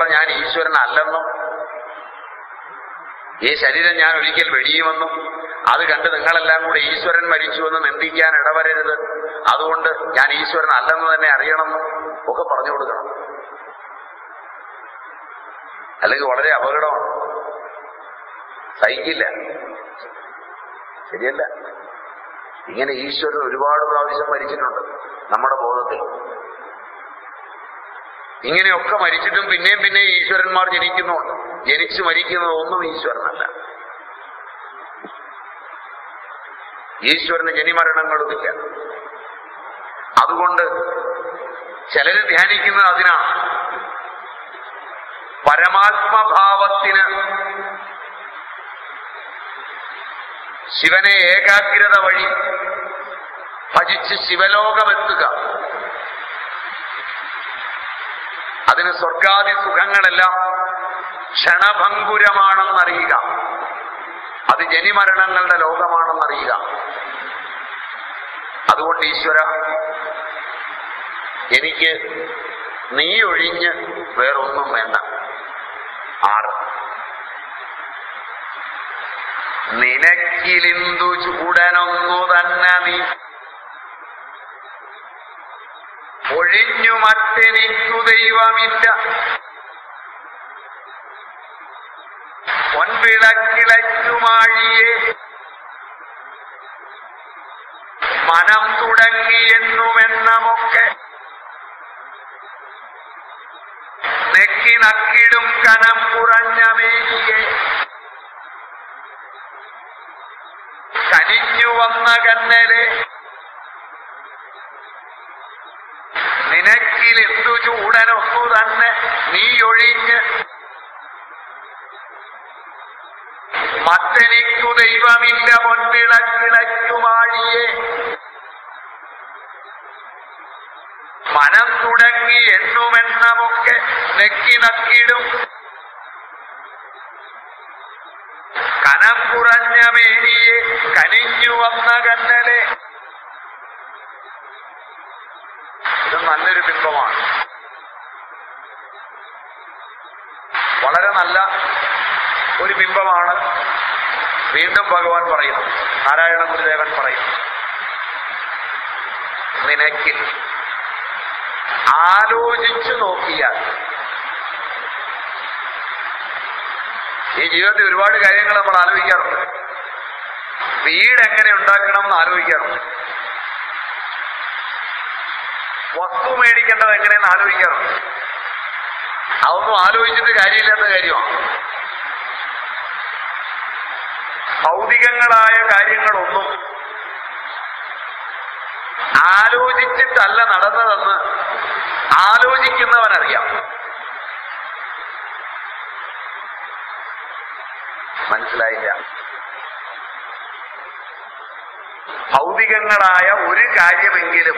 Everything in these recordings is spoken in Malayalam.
ശരീരമുള്ള ഞാൻ ഈശ്വരൻ അല്ലെന്നും ഈ ശരീരം ഞാൻ ഒരിക്കൽ വെടിയുമെന്നും അത് കണ്ട് നിങ്ങളെല്ലാം കൂടെ ഈശ്വരൻ മരിച്ചുവെന്ന് നിന്ദിക്കാൻ ഇടവരരുത് അതുകൊണ്ട് ഞാൻ ഈശ്വരൻ അല്ലെന്ന് തന്നെ അറിയണമെന്നും ഒക്കെ പറഞ്ഞു കൊടുക്കണം അല്ലെങ്കിൽ വളരെ അപകടമാണ് സഹിക്കില്ല ശരിയല്ല ഇങ്ങനെ ഈശ്വരൻ ഒരുപാട് പ്രാവശ്യം മരിച്ചിട്ടുണ്ട് നമ്മുടെ ബോധത്തിൽ ഇങ്ങനെയൊക്കെ മരിച്ചിട്ടും പിന്നെയും പിന്നെയും ഈശ്വരന്മാർ ജനിക്കുന്നുണ്ട് ജനിച്ചു മരിക്കുന്നത് ഒന്നും ഈശ്വരനല്ല ഈശ്വരന് ജനിമരണങ്ങളുമില്ല അതുകൊണ്ട് ചിലര് ധ്യാനിക്കുന്നത് അതിനാണ് പരമാത്മഭാവത്തിന് ശിവനെ ഏകാഗ്രത വഴി ഭജിച്ച് ശിവലോകമെത്തുക അതിന് സ്വർഗാദി സുഖങ്ങളെല്ലാം ക്ഷണഭങ്കുരമാണെന്നറിയുക അത് ജനിമരണങ്ങളുടെ ലോകമാണെന്നറിയുക അതുകൊണ്ട് ഈശ്വര എനിക്ക് നീ ഒഴിഞ്ഞ് വേറൊന്നും വേണ്ട ആറ് നിനക്കിലിന്തു ചൂടനൊന്നു തന്നെ നീ ഒഴിഞ്ഞു മറ്റെനിക്കു ദൈവമില്ല പൊൻവിളക്കിളച്ചുമാഴിയെ മനം തുടങ്ങിയെന്നുമെന്നമൊക്കെ നെക്കി നക്കിടും കനം കുറഞ്ഞ മേനിയെ കനിഞ്ഞു വന്ന കന്നലെ നിനക്കിലെന്തു ചൂടനൊന്നു തന്നെ നീ ഒഴിഞ്ഞ് മറ്റെനിക്കു ദൈവമില്ല പൊൻവിളക്കിളക്കുമാഴിയെ മനം തുടങ്ങി എണ്ണുമെണ്ണമൊക്കെ നെക്കി നക്കിടും കനം കുറഞ്ഞ മേനിയെ കനിഞ്ഞു വന്ന കന്നലെ ഇത് നല്ലൊരു ബിംബമാണ് വളരെ നല്ല ഒരു ബിംബമാണ് വീണ്ടും ഭഗവാൻ പറയുന്നു നാരായണ ഗുരുദേവൻ പറയുന്നു നിനക്കിൽ ആലോചിച്ചു നോക്കിയാൽ ഈ ജീവിതത്തിൽ ഒരുപാട് കാര്യങ്ങൾ നമ്മൾ ആലോചിക്കാറുണ്ട് വീട് എങ്ങനെ ഉണ്ടാക്കണം എന്ന് ആലോചിക്കാറുണ്ട് വസ്തു മേടിക്കേണ്ടത് എങ്ങനെയെന്ന് ആലോചിക്കാറുണ്ട് അതൊന്നും ആലോചിച്ചിട്ട് കാര്യമില്ലാത്ത കാര്യമാണ് ഭൗതികങ്ങളായ കാര്യങ്ങളൊന്നും ആലോചിച്ചിട്ടല്ല നടന്നതെന്ന് ആലോചിക്കുന്നവനറിയാം മനസ്സിലായില്ല ഭൗതികങ്ങളായ ഒരു കാര്യമെങ്കിലും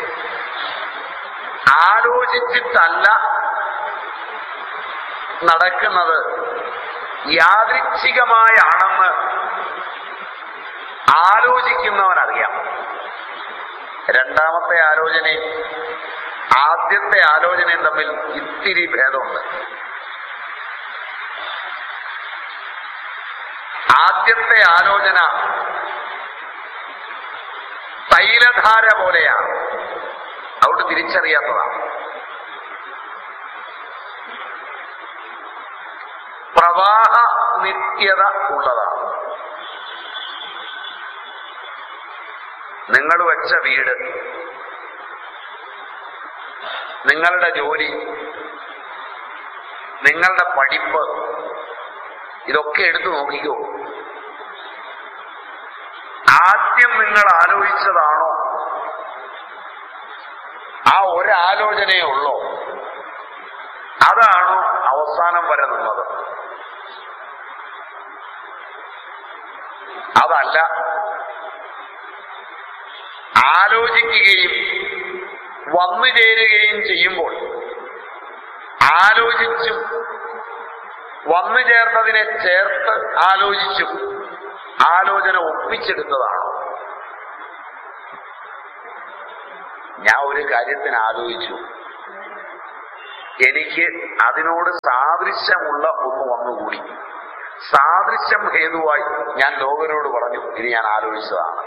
ആലോചിച്ചിട്ടല്ല നടക്കുന്നത് യാദൃച്ഛികമായാണെന്ന് ആലോചിക്കുന്നവനറിയാം രണ്ടാമത്തെ ആലോചനയും ആദ്യത്തെ ആലോചനയും തമ്മിൽ ഇത്തിരി ഭേദമുണ്ട് ആദ്യത്തെ ആലോചന തൈലധാര പോലെയാണ് അതുകൊണ്ട് തിരിച്ചറിയാത്തതാണ് പ്രവാഹ നിത്യത ഉള്ളതാണ് നിങ്ങൾ വെച്ച വീട് നിങ്ങളുടെ ജോലി നിങ്ങളുടെ പഠിപ്പ് ഇതൊക്കെ എടുത്തു നോക്കിക്കോ ആദ്യം നിങ്ങൾ ആലോചിച്ചതാണോ ആ ഒരാലോചനയേ ഉള്ളോ അതാണോ അവസാനം വരെ നിന്നത് അതല്ല ആലോചിക്കുകയും വന്നു ചേരുകയും ചെയ്യുമ്പോൾ ആലോചിച്ചും വന്നു ചേർന്നതിനെ ചേർത്ത് ആലോചിച്ചും ആലോചന ഒപ്പിച്ചെടുത്തതാണോ ഞാൻ ഒരു കാര്യത്തിന് ആലോചിച്ചു എനിക്ക് അതിനോട് സാദൃശ്യമുള്ള ഒന്ന് വന്നുകൂടി സാദൃശ്യം ഹേതുവായി ഞാൻ ലോകരോട് പറഞ്ഞു ഇത് ഞാൻ ആലോചിച്ചതാണ്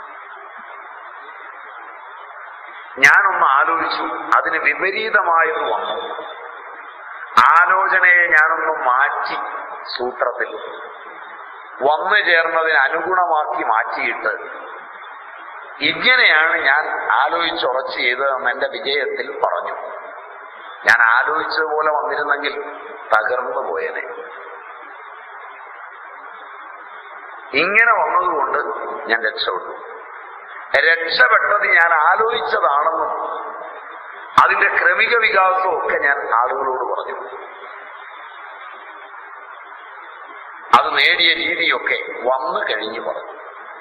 ഞാനൊന്ന് ആലോചിച്ചു അതിന് വിപരീതമായത് വന്നു ആലോചനയെ ഞാനൊന്ന് മാറ്റി സൂത്രത്തിൽ വന്നു ചേർന്നതിന് അനുഗുണമാക്കി മാറ്റിയിട്ട് ഇങ്ങനെയാണ് ഞാൻ ആലോചിച്ചുറച്ച് ചെയ്തതെന്ന് എന്റെ വിജയത്തിൽ പറഞ്ഞു ഞാൻ ആലോചിച്ചതുപോലെ വന്നിരുന്നെങ്കിൽ തകർന്നു പോയനെ ഇങ്ങനെ വന്നതുകൊണ്ട് ഞാൻ രക്ഷപ്പെട്ടു രക്ഷപ്പെട്ടത് ഞാൻ ആലോചിച്ചതാണെന്നും അതിന്റെ ക്രമിക വികാസവും ഒക്കെ ഞാൻ ആളുകളോട് പറഞ്ഞു അത് നേടിയ രീതിയൊക്കെ വന്നു കഴിഞ്ഞു പറഞ്ഞു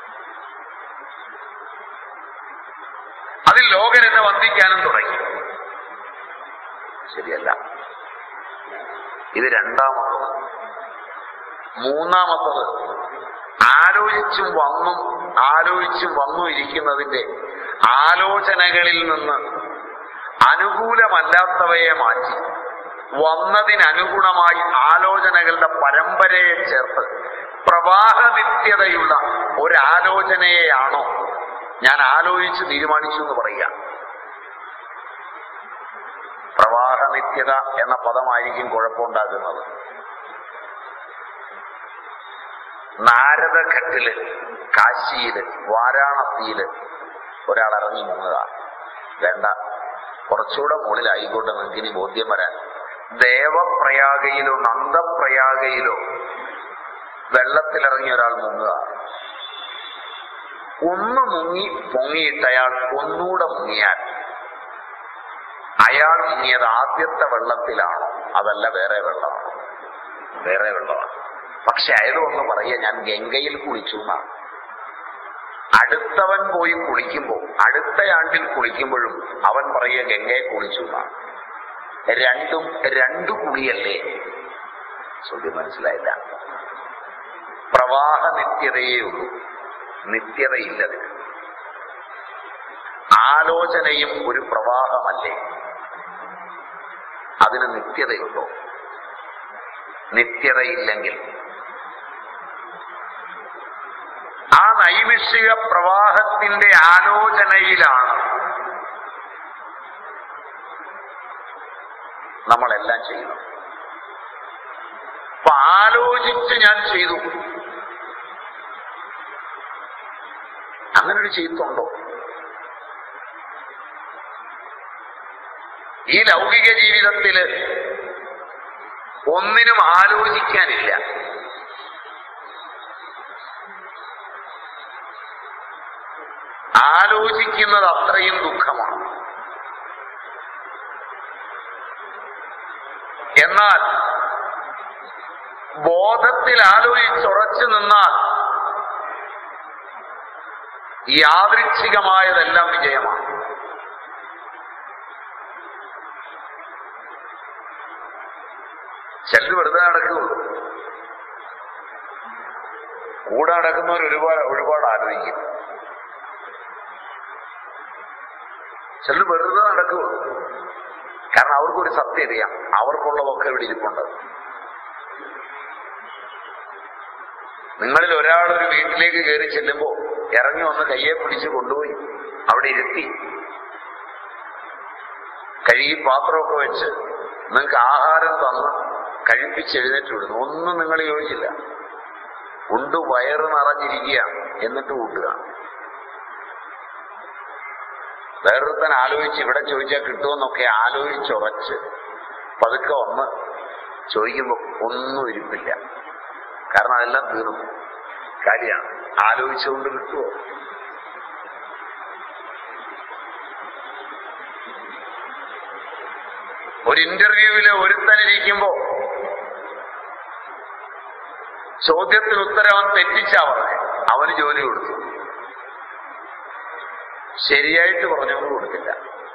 അതിൽ ലോകൻ എന്നെ വന്ദിക്കാനും തുടങ്ങി ശരിയല്ല ഇത് രണ്ടാമത്തത് മൂന്നാമത്തത് ആലോചിച്ചും വന്നും ആലോചിച്ചും വന്നു ഇരിക്കുന്നതിന്റെ ആലോചനകളിൽ നിന്ന് അനുകൂലമല്ലാത്തവയെ മാറ്റി വന്നതിനനുഗുണമായി ആലോചനകളുടെ പരമ്പരയെ ചേർത്ത് പ്രവാഹനിത്യതയുള്ള ഒരാലോചനയെയാണോ ഞാൻ ആലോചിച്ച് തീരുമാനിച്ചു എന്ന് പറയുക പ്രവാഹനിത്യത എന്ന പദമായിരിക്കും കുഴപ്പമുണ്ടാക്കുന്നത് നാരദഘട്ടില് കാശിയില് വാരാണസിയില് ഒരാൾ ഇറങ്ങി മുങ്ങുക വേണ്ട കുറച്ചുകൂടെ മുകളിലായിക്കോട്ടെ നിങ്ങൾക്ക് ഇനി ബോധ്യം വരാൻ ദേവപ്രയാഗയിലോ നന്ദപ്രയാഗയിലോ വെള്ളത്തിലിറങ്ങി ഒരാൾ മുങ്ങുക ഒന്ന് മുങ്ങി പൊങ്ങിയിട്ട് അയാൾ ഒന്നുകൂടെ മുങ്ങിയാൽ അയാൾ മുങ്ങിയത് ആദ്യത്തെ വെള്ളത്തിലാണോ അതല്ല വേറെ വെള്ളമാണോ വേറെ വെള്ളമാണ് പക്ഷെ അയാൾ ഒന്ന് പറയുക ഞാൻ ഗംഗയിൽ കുളിച്ചു എന്നാണ് അടുത്തവൻ പോയി കുളിക്കുമ്പോൾ അടുത്ത ആണ്ടിൽ കുളിക്കുമ്പോഴും അവൻ പറയുക ഗംഗയെ കുളിച്ചു എന്നാണ് രണ്ടും രണ്ടു കുളിയല്ലേ ചോദ്യം മനസ്സിലായില്ല പ്രവാഹ നിത്യതയേ ഉള്ളൂ നിത്യതയില്ലതിന് ആലോചനയും ഒരു പ്രവാഹമല്ലേ അതിന് നിത്യതയുണ്ടോ നിത്യതയില്ലെങ്കിൽ ആ നൈമിഷിക പ്രവാഹത്തിന്റെ ആലോചനയിലാണ് നമ്മളെല്ലാം ചെയ്യുന്നത് അപ്പൊ ആലോചിച്ച് ഞാൻ ചെയ്തു അങ്ങനൊരു ചെയ്തുണ്ടോ ഈ ലൗകിക ജീവിതത്തില് ഒന്നിനും ആലോചിക്കാനില്ല ആലോചിക്കുന്നത് അത്രയും ദുഃഖമാണ് എന്നാൽ ബോധത്തിൽ ആലോചിച്ചുറച്ചു നിന്നാൽ യാദൃച്ഛികമായതെല്ലാം വിജയമാണ് ചിലർ വെറുതെ നടക്കുകയുള്ളൂ കൂടെ നടക്കുന്നവർ ഒരുപാട് ഒരുപാട് ആലോചിക്കും ചിലർ വെറുതെ നടക്കുകയുള്ളൂ കാരണം അവർക്കൊരു സത്യം അറിയാം അവർക്കുള്ളതൊക്കെ ഇവിടെ ഇരിപ്പുണ്ട് നിങ്ങളിൽ ഒരാൾ ഒരു വീട്ടിലേക്ക് കയറി ചെല്ലുമ്പോ ഇറങ്ങി വന്ന് കയ്യെ പിടിച്ച് കൊണ്ടുപോയി അവിടെ ഇരുത്തി കഴുകി പാത്രമൊക്കെ വെച്ച് നിങ്ങൾക്ക് ആഹാരം തന്ന് കഴിപ്പിച്ച് എഴുന്നേറ്റ് വിടുന്നു ഒന്നും നിങ്ങൾ യോജിച്ചില്ല ഉണ്ട് വയറ് നിറഞ്ഞിരിക്കുക എന്നിട്ട് കൂട്ടുക വേറൊരുത്തൻ ആലോചിച്ച് ഇവിടെ ചോദിച്ചാൽ കിട്ടുമെന്നൊക്കെ ആലോചിച്ചുറച്ച് പതുക്കെ വന്ന് ചോദിക്കുമ്പോൾ ഒന്നും ഇരിപ്പില്ല കാരണം അതെല്ലാം തീർന്നു കാര്യമാണ് ആലോചിച്ചുകൊണ്ട് കിട്ടുമോ ഒരു ഇന്റർവ്യൂവില് ഒരുത്തനിരിക്കുമ്പോ ചോദ്യത്തിന് ഉത്തരം അവൻ തെറ്റിച്ചാ പറഞ്ഞേ അവന് ജോലി കൊടുത്തു ശരിയായിട്ട് പറഞ്ഞവന് കൊടുത്തില്ല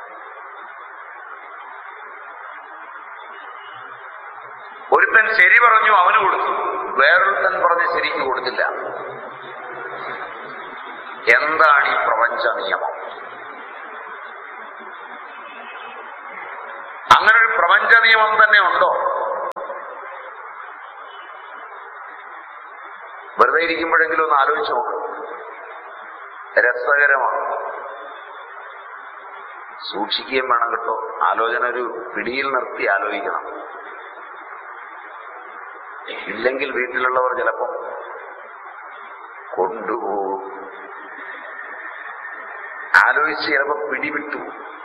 ഒരുത്തൻ ശരി പറഞ്ഞു അവന് കൊടുത്തു വേറൊരുത്തൻ പറഞ്ഞ് ശരിക്ക് കൊടുത്തില്ല എന്താണ് ഈ പ്രപഞ്ച നിയമം അങ്ങനെ ഒരു പ്രപഞ്ച പ്രപഞ്ച നിയമം തന്നെ ഉണ്ടോ വെറുതെ ഇരിക്കുമ്പോഴെങ്കിലും ഒന്ന് ആലോചിച്ച് നോക്ക് രസകരമാണ് സൂക്ഷിക്കുകയും വേണം കേട്ടോ ആലോചന ഒരു പിടിയിൽ നിർത്തി ആലോചിക്കണം ഇല്ലെങ്കിൽ വീട്ടിലുള്ളവർ ചിലപ്പം കൊണ്ടുപോകും ആലോചിച്ച് ചിലപ്പോ പിടിവിട്ടു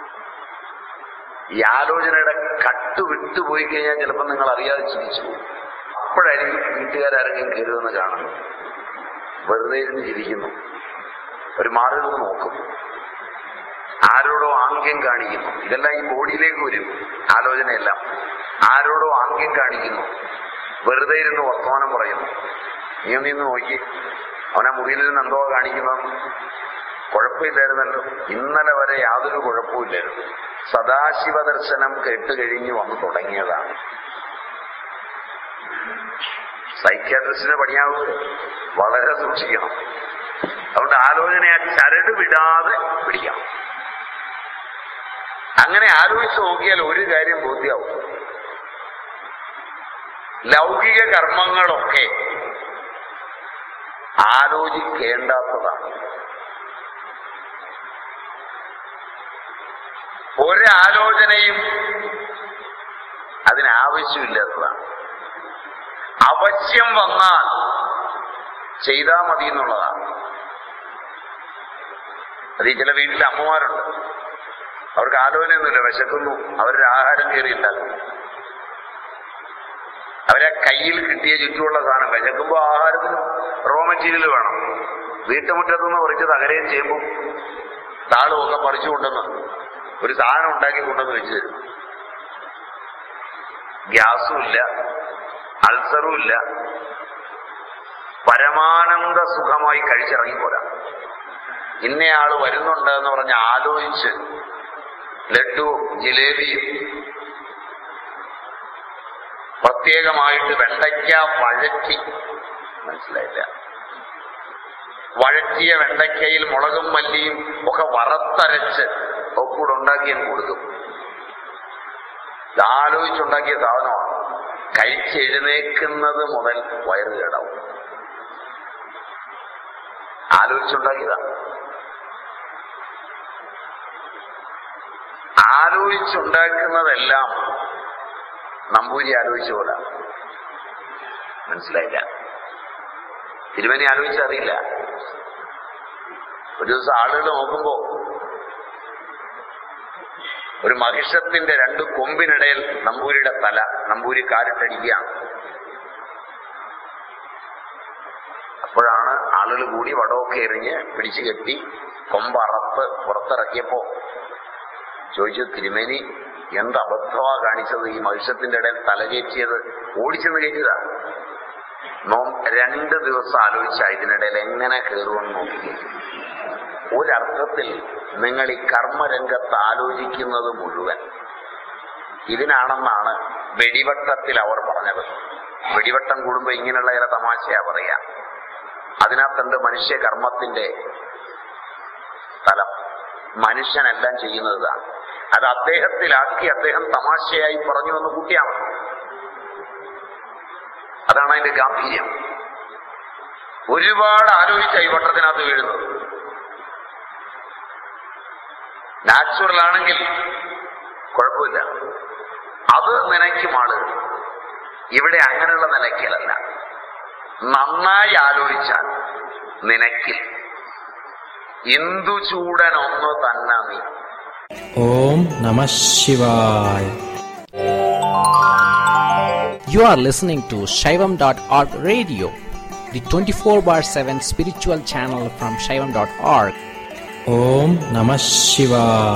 ഈ ആലോചനയുടെ കട്ട് വിട്ടുപോയി കഴിഞ്ഞാൽ ചിലപ്പോൾ നിങ്ങൾ അറിയാതെ ചിരിച്ചു പോകും അപ്പോഴായിരിക്കും വീട്ടുകാരാരെങ്കിലും കയറുമെന്ന് കാണുന്നു വെറുതെ ഇരുന്ന് ചിരിക്കുന്നു ഒരു മാറി നിന്ന് നോക്കും ആരോടോ ആംഗ്യം കാണിക്കുന്നു ഇതെല്ലാം ഈ ബോഡിയിലേക്ക് വരും ആലോചനയെല്ലാം ആരോടോ ആംഗ്യം കാണിക്കുന്നു വെറുതെ ഇരുന്ന് വർത്തമാനം പറയുന്നു നീ ഒന്ന് ഇന്ന് നോക്കി അവനെ മുറിയിൽ നിന്ന് എന്തോ കാണിക്കുന്നു കുഴപ്പമില്ലായിരുന്നല്ലോ ഇന്നലെ വരെ യാതൊരു കുഴപ്പമില്ലായിരുന്നു സദാശിവ ദർശനം കേട്ട് കഴിഞ്ഞ് വന്നു തുടങ്ങിയതാണ് സൈക്യാട്രിസ്റ്റിനെ പണിയാവുക വളരെ സൂക്ഷിക്കണം അതുകൊണ്ട് ആലോചനയെ ചരട് വിടാതെ പിടിക്കണം അങ്ങനെ ആലോചിച്ച് നോക്കിയാൽ ഒരു കാര്യം ബോധ്യമാവും ലൗകിക കർമ്മങ്ങളൊക്കെ ആലോചിക്കേണ്ടാത്തതാണ് ഒരാലോചനയും അതിനാവശ്യമില്ലാത്തതാണ് അവശ്യം വന്നാൽ ചെയ്താൽ മതി എന്നുള്ളതാണ് അത് ഈ ചില വീട്ടിലെ അമ്മമാരുണ്ട് അവർക്ക് ആലോചനയൊന്നുമില്ല വിശക്കുന്നു അവരുടെ ആഹാരം കയറി ഉണ്ടാക്കും അവരെ കയ്യിൽ കിട്ടിയ ചുറ്റുമുള്ള സാധനം വിശക്കുമ്പോൾ ആഹാരത്തിന് റോ മെറ്റീരിയൽ വേണം വീട്ടുമുറ്റത്തുനിന്ന് പറിച്ച് തകരയും ചെയ്യുമ്പോൾ താളും ഒക്കെ പറിച്ചു കൊണ്ടുവന്ന് ഒരു സാധനം ഉണ്ടാക്കി കൊണ്ടുവന്ന് വെച്ച് തരും ഗ്യാസും ഇല്ല അൾസറും ഇല്ല പരമാനന്ദ സുഖമായി കഴിച്ചിറങ്ങിപ്പോരാ ഇന്നയാള് വരുന്നുണ്ട് എന്ന് പറഞ്ഞ് ആലോചിച്ച് ലഡു ജിലേബിയും പ്രത്യേകമായിട്ട് വെണ്ടയ്ക്ക വഴറ്റി മനസ്സിലായില്ല വഴറ്റിയ വെണ്ടയ്ക്കയിൽ മുളകും മല്ലിയും ഒക്കെ വറുത്തരച്ച് ഒക്കെ കൂടെ ഉണ്ടാക്കി അങ്ങ് കൊടുക്കും ഇത് ആലോചിച്ചുണ്ടാക്കിയ സാധനമാണ് കഴിച്ചെഴുന്നേക്കുന്നത് മുതൽ വയറ് കേടാവും ആലോചിച്ചുണ്ടാക്കിയതാ ആലോചിച്ചുണ്ടാക്കുന്നതെല്ലാം നമ്പൂരി ആലോചിച്ച പോലെ മനസ്സിലായില്ല തിരുമേനി ആലോചിച്ചറിയില്ല ഒരു ദിവസം ആളുകൾ നോക്കുമ്പോ ഒരു മഹിഷത്തിന്റെ രണ്ട് കൊമ്പിനിടയിൽ നമ്പൂരിയുടെ തല നമ്പൂരി കാലിട്ടടിക്കുകയാണ് അപ്പോഴാണ് ആളുകൾ കൂടി വടമൊക്കെ എറിഞ്ഞ് പിടിച്ചു കെട്ടി കൊമ്പറത്ത് പുറത്തിറക്കിയപ്പോ ചോദിച്ചു തിരുമേനി എന്ത് അബദ്ധമാ കാണിച്ചത് ഈ മത്സ്യത്തിന്റെ ഇടയിൽ തലകേറ്റിയത് ഓടിച്ചെന്ന് കയറ്റിയതാ നോം രണ്ട് ദിവസം ആലോചിച്ച ഇതിനിടയിൽ എങ്ങനെ കയറുമെന്ന് നോക്കി ഒരർത്ഥത്തിൽ നിങ്ങൾ ഈ കർമ്മരംഗത്ത് ആലോചിക്കുന്നത് മുഴുവൻ ഇതിനാണെന്നാണ് വെടിവട്ടത്തിൽ അവർ പറഞ്ഞത് വെടിവട്ടം കൂടുമ്പോ ഇങ്ങനെയുള്ള ചില തമാശയാ പറയാ അതിനകത്തുണ്ട് മനുഷ്യ കർമ്മത്തിന്റെ തലം മനുഷ്യനെല്ലാം ചെയ്യുന്നത് ഇതാണ് അത് അദ്ദേഹത്തിലാക്കി അദ്ദേഹം തമാശയായി പറഞ്ഞു എന്ന് കൂട്ടിയാൽ മതി അതാണ് അതിന്റെ ഗാംഭീര്യം ഒരുപാട് ആലോചിച്ച ഈ വട്ടത്തിനകത്ത് വീഴുന്നത് നാച്ചുറൽ ആണെങ്കിൽ കുഴപ്പമില്ല അത് നനയ്ക്കും ആള് ഇവിടെ അങ്ങനെയുള്ള നിലയ്ക്കലല്ല നന്നായി ആലോചിച്ചാൽ നിനക്കിൽ ഇന്ദു ചൂടനൊന്നു തന്നെ നീ Om Namah Shivaya. You are listening to Shaivam.org radio, the 24 bar 7 spiritual channel from Shaivam.org. Om Namah Shivaya.